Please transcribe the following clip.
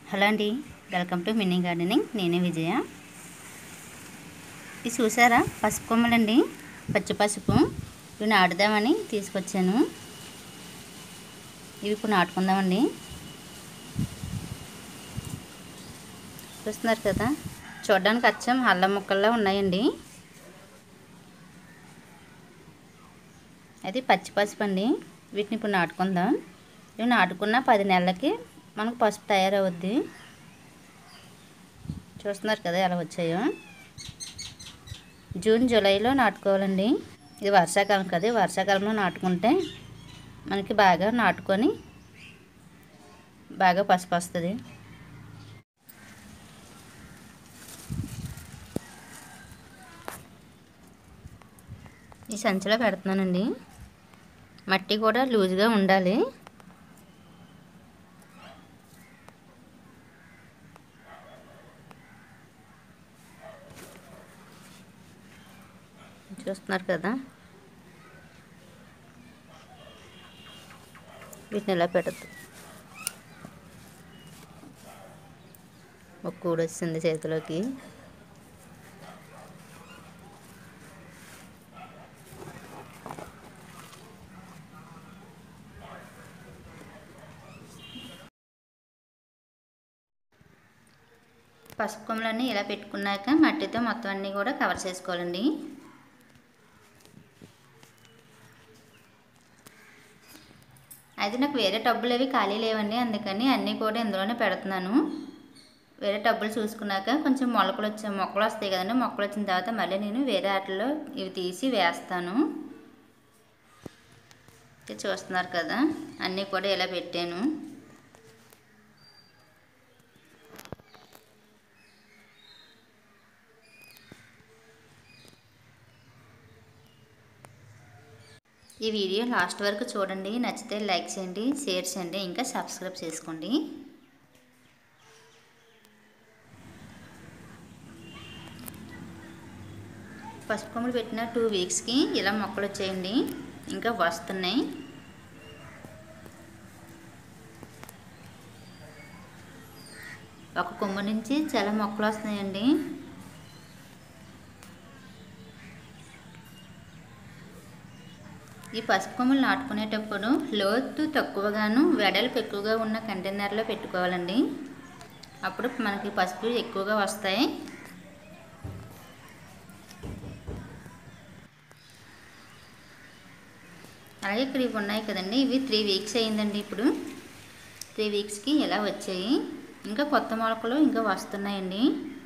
hello అండి welcome to mini gardening నేనే విజయ ఇది చూసారా పసుపు కొమ్మలండి పచ్చి పసుపు ఇవి నాటుదామని తీసుకొచ్చాను ఇవి ఇప్పుడు నాటుకుందామండి చూస్తున్నారు కదా చూడడానికి అచ్చం అల్లం ముక్కల్లా ఉన్నాయండి అది పచ్చి పసుపు అండి వీటిని ఇప్పుడు నాటుకుందాం ఇవి నాటుకున్న పది నెలలకి మనకు పసుపు తయారవుద్ది చూస్తున్నారు కదా ఎలా వచ్చాయో జూన్ జూలైలో నాటుకోవాలండి ఇది వర్షాకాలం కదా ఈ వర్షాకాలంలో నాటుకుంటే మనకి బాగా నాటుకొని బాగా పసుపు వస్తుంది ఈ సంచిలో పెడుతున్నానండి మట్టి కూడా లూజ్గా ఉండాలి చూస్తున్నారు కదా వీటిని ఇలా పెట్టద్దు ఒక కూడ వచ్చింది చేతిలోకి పసుపు కొమ్మలన్నీ ఇలా పెట్టుకున్నాక మట్టితో మొత్తం అన్నీ కూడా కవర్ చేసుకోవాలండి అయితే నాకు వేరే టబ్బులు అవి ఖాళీ లేవండి అందుకని అన్నీ కూడా ఇందులోనే పెడుతున్నాను వేరే టబ్బులు చూసుకున్నాక కొంచెం మొలకలు వచ్చే మొక్కలు వస్తాయి కదండి మొక్కలు వచ్చిన తర్వాత మళ్ళీ నేను వేరే వాటిలో ఇవి తీసి వేస్తాను చూస్తున్నారు కదా అన్నీ కూడా ఇలా పెట్టాను ఈ వీడియో లాస్ట్ వరకు చూడండి నచ్చితే లైక్ చేయండి షేర్ చేయండి ఇంకా సబ్స్క్రైబ్ చేసుకోండి పసుపు కొమ్మలు పెట్టిన టూ వీక్స్కి ఇలా మొక్కలు వచ్చేయండి ఇంకా వస్తున్నాయి ఒక కొమ్మ నుంచి చాలా మొక్కలు వస్తున్నాయండి ఈ పసుపు కొమ్మలు నాటుకునేటప్పుడు లోతు తక్కువగాను వెడల్పు ఎక్కువగా ఉన్న కంటైనర్లో పెట్టుకోవాలండి అప్పుడు మనకి పసుపు ఎక్కువగా వస్తాయి అలాగే ఇక్కడ ఇవి ఉన్నాయి కదండి ఇవి త్రీ వీక్స్ అయిందండి ఇప్పుడు త్రీ వీక్స్కి ఇలా వచ్చాయి ఇంకా కొత్త మొలకలు ఇంకా వస్తున్నాయండి